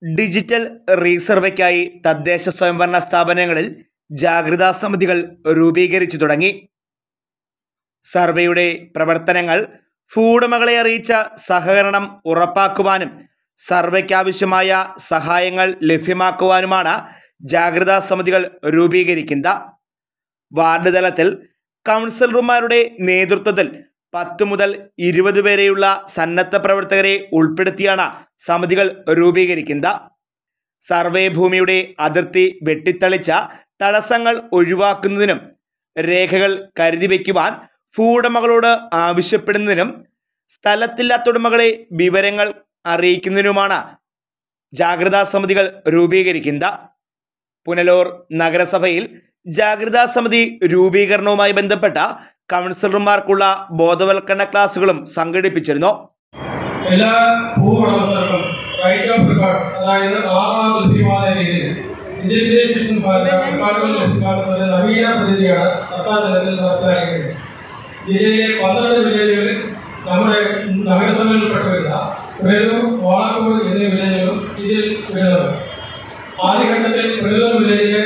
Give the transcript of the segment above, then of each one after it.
digital റീസർവേക്കായി തദ്ദേശ സ്വയംഭരണ സ്ഥാപനങ്ങളിൽ ജാഗ്രതാ സമിതികൾ രൂപീകരിച്ചു തുടങ്ങി സർവേയുടെ പ്രവർത്തനങ്ങൾ ഭൂവുടമകളെ അറിയിച്ച സഹകരണം ഉറപ്പാക്കുവാനും സർവേക്കാവശ്യമായ സഹായങ്ങൾ ലഭ്യമാക്കുവാനുമാണ് ജാഗ്രതാ സമിതികൾ രൂപീകരിക്കുന്നത് വാർഡ് തലത്തിൽ കൗൺസിലർമാരുടെ നേതൃത്വത്തിൽ പത്ത് മുതൽ ഇരുപത് വരെയുള്ള സന്നദ്ധ പ്രവർത്തകരെ ഉൾപ്പെടുത്തിയാണ് സമിതികൾ രൂപീകരിക്കുന്നത് സർവേ ഭൂമിയുടെ അതിർത്തി വെട്ടിത്തളിച്ച തടസ്സങ്ങൾ ഒഴിവാക്കുന്നതിനും രേഖകൾ കരുതി വയ്ക്കുവാൻ ഭൂവുടമകളോട് ആവശ്യപ്പെടുന്നതിനും സ്ഥലത്തില്ലാത്ത ഉടമകളെ വിവരങ്ങൾ അറിയിക്കുന്നതിനുമാണ് ജാഗ്രതാ സമിതികൾ രൂപീകരിക്കുന്നത് പുനലൂർ നഗരസഭയിൽ ജാഗ്രതാ സമിതി രൂപീകരണവുമായി ബന്ധപ്പെട്ട കൗൺസിലർമാർക്കുള്ള ബോധവൽക്കരണ ക്ലാസുകളും സംഘടിപ്പിച്ചിരുന്നു എല്ലാ ഭൂവുടമകൾക്കും റൈറ്റ് ഓഫ് റെക്കോർഡ്സ് അതായത് ആറാം ലഭ്യമായ രീതിയിൽ ഡിജിറ്റലൈസേഷൻ റെക്കോർഡുകൾ ലഭ്യമാക്കുന്ന നവീന പദ്ധതിയാണ് സർക്കാർ തലത്തിൽ നടപ്പിലാക്കിയത് ജില്ലയിലെ പന്ത്രണ്ട് വില്ലേജുകളിൽ നമ്മുടെ നഗരസഭയിൽപ്പെട്ട വരുന്ന പുനലൂർ വാളക്കോട് എന്നീ വില്ലേജുകളും ഇതിൽ വരുന്നത് ആദ്യഘട്ടത്തിൽ പുനലൂർ വില്ലേജിലെ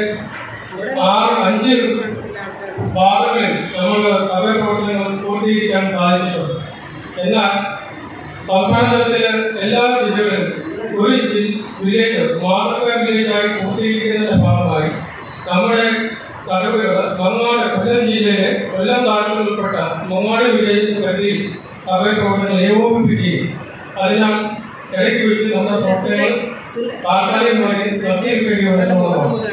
ആറ് അഞ്ച് വാർഡുകളിൽ നമുക്ക് സർവേ പ്രവർത്തനങ്ങൾ പൂർത്തീകരിക്കാൻ സാധിച്ചിട്ടുണ്ട് എന്നാൽ സംസ്ഥാന തലത്തിലെ എല്ലാ ജില്ലകളിലും ഒരു ജി- വില്ലേജ് മാതൃക വില്ലേജായി പൂർത്തീകരിക്കുന്നതിന്റെ ഭാഗമായി നമ്മുടെ തലവുകൾ മങ്ങാട് കൊല്ലം ജില്ലയിലെ കൊല്ലം താലൂക്കിൽ ഉൾപ്പെട്ട മങ്ങാട് വില്ലേജിന്റെ പരിധിയിൽ സർവേ പ്രവർത്തനങ്ങൾ ഏകോപിപ്പിക്കുകയും അതിനാൽ ഇടയ്ക്ക് വെച്ച് നമ്മുടെ പ്രവർത്തനങ്ങൾ താൽക്കാലികമായി നിർത്തിവെക്കേണ്ടി വരുന്നതാണ്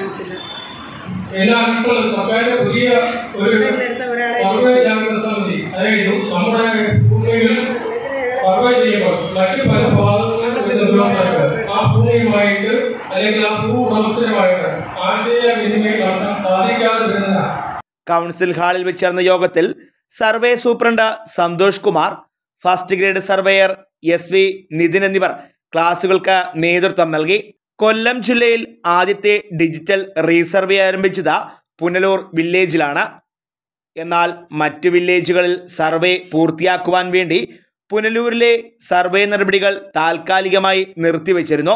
എന്നാൽ ഇപ്പോൾ സർക്കാരിന്റെ പുതിയ ഒരു സർവേ ജാഗ്രത സമിതി അതായത് നമ്മുടെ ഭൂമിയിൽ സർവേ ചെയ്യുമ്പോൾ മറ്റു പല ഭാഗങ്ങളിൽ വരുന്ന ഉദ്യോഗസ്ഥർക്ക് ആ ഭൂമിയുമായിട്ട് അല്ലെങ്കിൽ ആ ഭൂ ഉടമസ്ഥരുമായിട്ട് ആശയവിനിമയം നടത്താൻ സാധിക്കാതെ വരുന്നതാണ് കൗൺസിൽ ഹാളിൽ വെച്ച് ചേർന്ന യോഗത്തിൽ survey superintendent Santhosh Kumar first grade surveyor S V Nithin എന്നിവർ ക്ലാസുകൾക്ക് നേതൃത്വം നൽകി കൊല്ലം ജില്ലയിൽ ആദ്യത്തെ ഡിജിറ്റൽ റീസർവേ ആരംഭിച്ചത് പുനലൂർ വില്ലേജിലാണ് എന്നാൽ മറ്റു വില്ലേജുകളിൽ സർവേ പൂർത്തിയാക്കുവാൻ വേണ്ടി പുനലൂരിലെ സർവേ നടപടികൾ താൽക്കാലികമായി നിർത്തിവച്ചിരുന്നു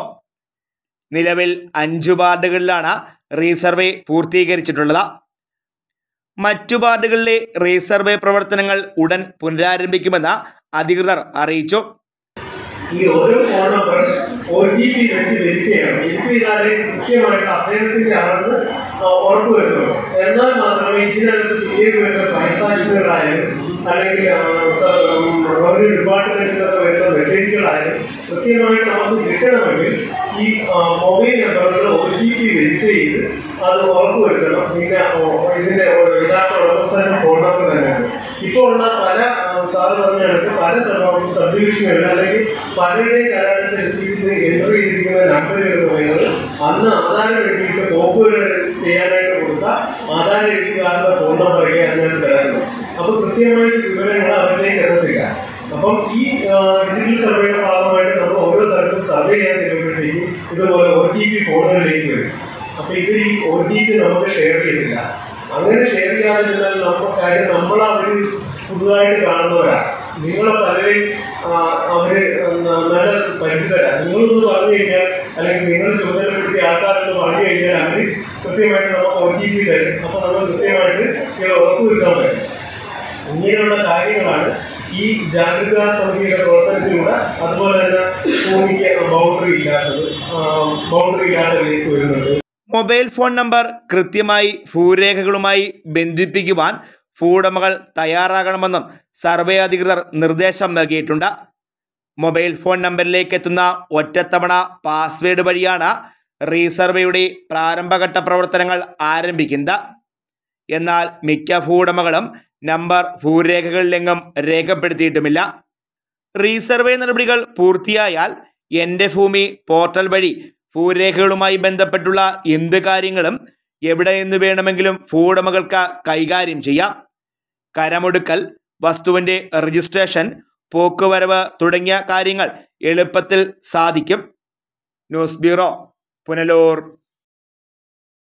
നിലവിൽ അഞ്ചു വാർഡുകളിലാണ് റീസർവേ പൂർത്തീകരിച്ചിട്ടുള്ളത് മറ്റു വാർഡുകളിലെ റീസർവേ പ്രവർത്തനങ്ങൾ ഉടൻ പുനരാരംഭിക്കുമെന്ന് അധികൃതർ അറിയിച്ചു ഈ ഓരോ phone number O T P വെച്ച് വെരിഫൈ ചെയ്യണം വെരിഫൈ ചെയ്താലേ കൃത്യമായിട്ട് അദ്ദേഹത്തിന്റെ ആണെന്ന് ഉറപ്പ് വരുന്നുള്ളൂ എന്നാൽ മാത്രമേ ഇതിനകത്ത് പിന്നീട് വരുന്ന ട്രാൻസാക്ഷനുകളായാലും അല്ലെങ്കിൽ റവന്യൂ ഡിപ്പാർട്ട്മെന്റിൽ നിന്നൊക്കെ വരുന്ന മെസ്സേജുകളായാലും കൃത്യമായിട്ട് നമുക്ക് കിട്ടണമെങ്കിൽ ഈ മൊബൈൽ നമ്പറുകൾ ഒ ടി പി വെരിഫൈ ചെയ്ത് അത് ഉറപ്പ് വരുത്തണം പിന്നെ ഓ, ഇതിന്റെ യഥാർത്ഥ ഉടമസ്ഥന്റെ ഫോൺ നമ്പർ തന്നെയാണ് ഇപ്പോൾ ഉള്ള പല സാറ് പറഞ്ഞ കണക്ക് പല സബ് ഡിവിഷനുകളിൽ അല്ലെങ്കിൽ പലരുടെയും കരാട രസീതിൽ എൻ്റർ ചെയ്തിരിക്കുന്ന നമ്പറുകൾ എന്ന് പറയുന്നത് അന്ന് ആധാരം വേണ്ടിയിട്ട് കോപ്പുകൾ ചെയ്യാനായിട്ട് കൊടുത്ത ആധാര എഴുത്തുകാരുടെ ഫോൺ നമ്പറൊക്കെ അതിനകത്ത് കിടക്കുന്നത് അപ്പൊ കൃത്യമായിട്ട് വിവരങ്ങൾ അവരിലേക്ക് എത്തത്തില്ല അപ്പം ഈ ഡിജിറ്റൽ സർവേയുടെ ഭാഗമായിട്ട് നമ്മൾ ഓരോ സ്ഥലത്തും സർവേ ചെയ്യാൻ ചെല്ലുമ്പോഴത്തേക്കും ഇതുപോലെ ഒ ടി പി ഫോണുകളിലേക്ക് വരും അപ്പൊ ഇത് ഈ ഒ ടി പി നമുക്ക് ഷെയർ ചെയ്തില്ല അങ്ങനെ ഷെയർ ചെയ്യാതിരുന്നാൽ നമ്മൾ കാര്യം നമ്മൾ അവര് പുതുതായിട്ട് കാണുന്നവരാ നിങ്ങളെ പലരെയും ആ, അവര് ന- നല്ല പരിചിതരാ നിങ്ങളൊന്ന് പറഞ്ഞു കഴിഞ്ഞാൽ അല്ലെങ്കിൽ നിങ്ങൾ ചുമതലപ്പെടുത്തിയ ആൾക്കാരെന്ന് പറഞ്ഞു കഴിഞ്ഞാൽ അവര് കൃത്യമായിട്ട് നമുക്ക് ഒ ടി പി തരും അപ്പൊ നമ്മൾ കൃത്യമായിട്ട് ഇത് ഉറപ്പുവരുത്താൻ പറ്റും ഇങ്ങനെയുള്ള കാര്യങ്ങളാണ് ഈ ജാഗ്രതാ സമിതിയുടെ പ്രവർത്തനത്തിലൂടെ അതുപോലെ തന്നെ ഭൂമിക്ക് ബൗണ്ടറി ഇല്ലാത്തത് ബൗണ്ടറി ഇല്ലാത്ത കേസ് വരുന്നുണ്ട് മൊബൈൽ ഫോൺ നമ്പർ കൃത്യമായി ഭൂരേഖകളുമായി ബന്ധിപ്പിക്കുവാൻ ഭൂവുടമകൾ തയ്യാറാകണമെന്നും സർവേ അധികൃതർ നിർദ്ദേശം നൽകിയിട്ടുണ്ട് മൊബൈൽ ഫോൺ നമ്പറിലേക്ക് എത്തുന്ന ഒറ്റത്തവണ പാസ്വേഡ് വഴിയാണ് റീസർവേയുടെ പ്രാരംഭഘട്ട പ്രവർത്തനങ്ങൾ ആരംഭിക്കുന്നത് എന്നാൽ മിക്ക ഭൂവുടമകളും നമ്പർ ഭൂരേഖകളിലെങ്ങും രേഖപ്പെടുത്തിയിട്ടുമില്ല റീസർവേ നടപടികൾ പൂർത്തിയായാൽ എൻ്റെ ഭൂമി പോർട്ടൽ വഴി ഭൂരേഖകളുമായി ബന്ധപ്പെട്ടുള്ള എന്ത് കാര്യങ്ങളും എവിടെ നിന്ന് വേണമെങ്കിലും ഭൂവുടമകൾക്ക് കൈകാര്യം ചെയ്യാം കരമൊടുക്കൽ വസ്തുവിൻ്റെ രജിസ്ട്രേഷൻ പോക്കുവരവ് തുടങ്ങിയ കാര്യങ്ങൾ എളുപ്പത്തിൽ സാധിക്കും ന്യൂസ് ബ്യൂറോ പുനലൂർ